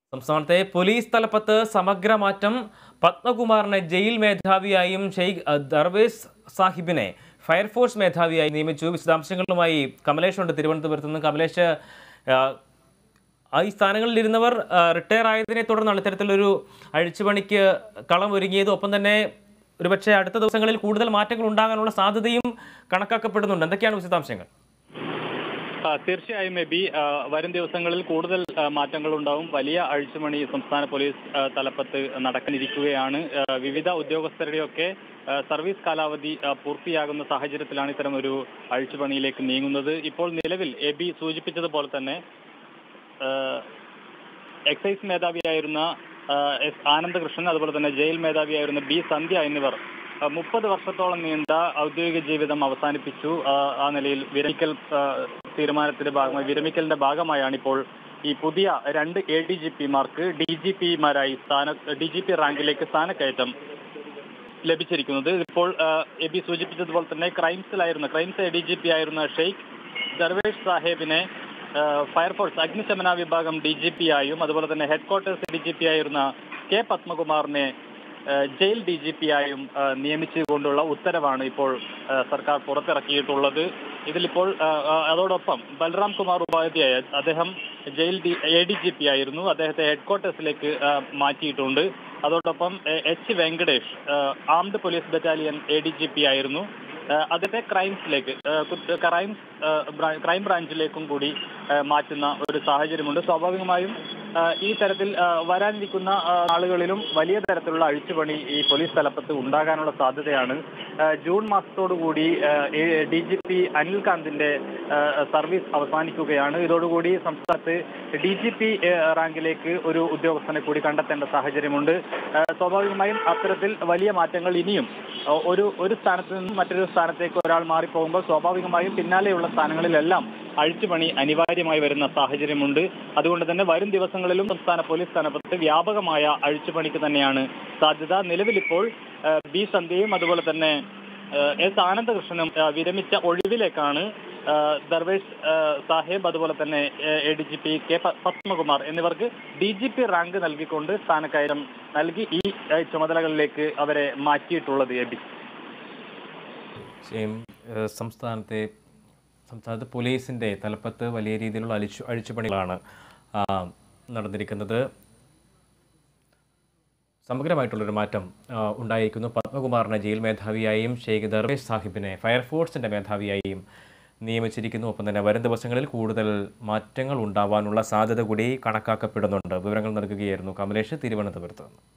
സംസ്ഥാനത്തെ പോലീസ് തലപ്പത്ത് സമഗ്ര മാറ്റം പത്മകുമാറിനെ ജയിൽ മേധാവിയായും ഷെയ്ഖ് ദർവേസ് സാഹിബിനെ ഫയർഫോഴ്സ് മേധാവിയായി നിയമിച്ചു വിശദാംശങ്ങളുമായി കമലേഷ് ഉണ്ട് തിരുവനന്തപുരത്ത് നിന്ന് കമലേഷ് ആ, ആ ഈ സ്ഥാനങ്ങളിൽ ഇരുന്നവർ റിട്ടയർ ആയതിനെ തുടർന്നാണ് ഇത്തരത്തിലൊരു അഴിച്ചുപണിക്ക് കളം ഒരുങ്ങിയത് ഒപ്പം തന്നെ ഒരുപക്ഷെ അടുത്ത ദിവസങ്ങളിൽ കൂടുതൽ മാറ്റങ്ങൾ ഉണ്ടാകാനുള്ള സാധ്യതയും കണക്കാക്കപ്പെടുന്നുണ്ട് എന്തൊക്കെയാണ് വിശദാംശങ്ങൾ ആ, തീർച്ചയായും എബി ആ, വരും ദിവസങ്ങളിൽ കൂടുതൽ ആ, മാറ്റങ്ങൾ ഉണ്ടാവും വലിയ അഴിച്ചുമണി സംസ്ഥാന പോലീസ് ആ, തലപ്പത്ത് നടക്കാനിരിക്കുകയാണ് ആ, വിവിധ ഉദ്യോഗസ്ഥരുടെയൊക്കെ ആ, സർവീസ് കാലാവധി ആ, പൂർത്തിയാകുന്ന സാഹചര്യത്തിലാണ് ഇത്തരം ഒരു അഴിച്ചുപണിയിലേക്ക് നീങ്ങുന്നത് ഇപ്പോൾ നിലവിൽ എബി സൂചിപ്പിച്ചതുപോലെ തന്നെ ആ, എക്സൈസ് മേധാവിയായിരുന്ന ആ, എസ് ആനന്ദകൃഷ്ണൻ അതുപോലെ തന്നെ ജയിൽ മേധാവിയായിരുന്ന ബി സന്ധ്യ എന്നിവർ ആ, മുപ്പത് വർഷത്തോളം നീണ്ട ഔദ്യോഗിക ജീവിതം അവസാനിപ്പിച്ചു ആ, ആ നിലയിൽ വിരമിക്കൽ ആ, തീരുമാനത്തിന്റെ ഭാഗമായി വിരമിക്കലിന്റെ ഭാഗമായാണ് ഇപ്പോൾ ഈ പുതിയ രണ്ട് എ ഡി ജി പിമാർക്ക് ഡി ജി പിമാരായി സ്ഥാന ഡി ജി പി റാങ്കിലേക്ക് സ്ഥാനക്കയറ്റം ലഭിച്ചിരിക്കുന്നത് ഇപ്പോൾ ആ, എബി സൂചിപ്പിച്ചതുപോലെ തന്നെ ക്രൈംസിലായിരുന്ന crimes A D G P ആയിരുന്ന ഷെയ്ഖ് ദർവേഷ് സാഹേബിനെ ആ, ഫയർഫോഴ്സ് അഗ്നിശമന വിഭാഗം ഡി ജി പി ആയും അതുപോലെ തന്നെ ഹെഡ്ക്വാർട്ടേഴ്സ് ഡി ജി പി ആയിരുന്ന കെ പത്മകുമാറിനെ ആ, ജയിൽ ഡി ജി പി ആയും ആ, നിയമിച്ചുകൊണ്ടുള്ള ഉത്തരവാണ് ഇപ്പോൾ ആ, സർക്കാർ പുറത്തിറക്കിയിട്ടുള്ളത് ഇതിലിപ്പോൾ ആ, ആ, അതോടൊപ്പം ബൽറാം കുമാർ ഉപാധ്യായ അദ്ദേഹം jail D A D G P ആയിരുന്നു അദ്ദേഹത്തെ ഹെഡ്ക്വാർട്ടേഴ്സിലേക്ക് ആ, മാറ്റിയിട്ടുണ്ട് അതോടൊപ്പം എ, എച്ച് വെങ്കടേഷ് ആ, armed police battalion A D G P ആയിരുന്നു ആ, അദ്ദേഹത്തെ ക്രൈംസിലേക്ക് ആ, കുറ്റ- ക്രൈംസ് ആ, ബ്രാ- ക്രൈം ബ്രാഞ്ചിലേക്കും കൂടി ആ, മാറ്റുന്ന ഒരു സാഹചര്യമുണ്ട് സ്വാഭാവികമായും ആ, ഈ തരത്തിൽ ആ, വരാനിരിക്കുന്ന ആ, നാളുകളിലും വലിയ തരത്തിലുള്ള അഴിച്ചുപണി ഈ പോലീസ് തലപ്പത്ത് ഉണ്ടാകാനുള്ള സാധ്യതയാണ് ആ, ജൂൺ മാസത്തോടുകൂടി ഡി ജി പി അനിൽകാന്തിന്റെ ആ, സർവീസ് അവസാനിക്കുകയാണ് ഇതോടുകൂടി സംസ്ഥാനത്ത് ഡി ജി പി റാങ്കിലേക്ക് ഒരു ഉദ്യോഗസ്ഥനെ കൂടി കണ്ടെത്തേണ്ട സാഹചര്യമുണ്ട് ആ, സ്വാഭാവികമായും അത്തരത്തിൽ വലിയ മാറ്റങ്ങൾ ഇനിയും ആ, ഒരു ഒരു സ്ഥാനത്ത് നിന്നും മറ്റൊരു സ്ഥാനത്തേക്ക് ഒരാൾ മാറിപ്പോകുമ്പോൾ സ്വാഭാവികമായും പിന്നാലെയുള്ള സ്ഥാനങ്ങളിലെല്ലാം അഴിച്ചുപണി അനിവാര്യമായി വരുന്ന സാഹചര്യമുണ്ട് അതുകൊണ്ട് തന്നെ വരും ദിവസങ്ങളിലും സംസ്ഥാന പോലീസ് സ്ഥാനത്ത് വ്യാപകമായ അഴിച്ചുപണിക്ക് തന്നെയാണ് സാധ്യത നിലവിലിപ്പോൾ ആ, ബി സന്ധ്യയും അതുപോലെ തന്നെ ആ, എസ് ആനന്ദകൃഷ്ണനും ആ, വിരമിച്ച ഒഴിവിലേക്കാണ് ആ, ദർവേഷ് ആ, സാഹേബ് അതുപോലെ തന്നെ A D G P K പ- പത്മകുമാർ എന്നിവർക്ക് ഡി ജി പി റാങ്ക് നൽകിക്കൊണ്ട് സ്ഥാനക്കയറ്റം നൽകി ഈ ആ, ചുമതലകളിലേക്ക് അവരെ മാറ്റിയിട്ടുള്ളത് എബി ശരിയും, ഏഹ് സംസ്ഥാനത്തെ സംസ്ഥാനത്ത് പോലീസിൻ്റെ തലപ്പത്ത് വലിയ രീതിയിലുള്ള അഴിച്ചു അഴിച്ചുപണികളാണ് ആ, നടന്നിരിക്കുന്നത് സമഗ്രമായിട്ടുള്ളൊരു മാറ്റം ആ, ഉണ്ടായിരിക്കുന്നു പത്മകുമാറിനെ ജയിൽ മേധാവിയായും ഷെയ്ഖ് ദർവേഷ് സാഹിബിനെ ഫയർഫോഴ്സിൻ്റെ മേധാവിയായും നിയമിച്ചിരിക്കുന്നു ഒപ്പം തന്നെ വരും ദിവസങ്ങളിൽ കൂടുതൽ മാറ്റങ്ങൾ ഉണ്ടാവാനുള്ള സാധ്യത കൂടി കണക്കാക്കപ്പെടുന്നുണ്ട് വിവരങ്ങൾ നൽകുകയായിരുന്നു കമലേഷ് തിരുവനന്തപുരത്ത് നിന്ന്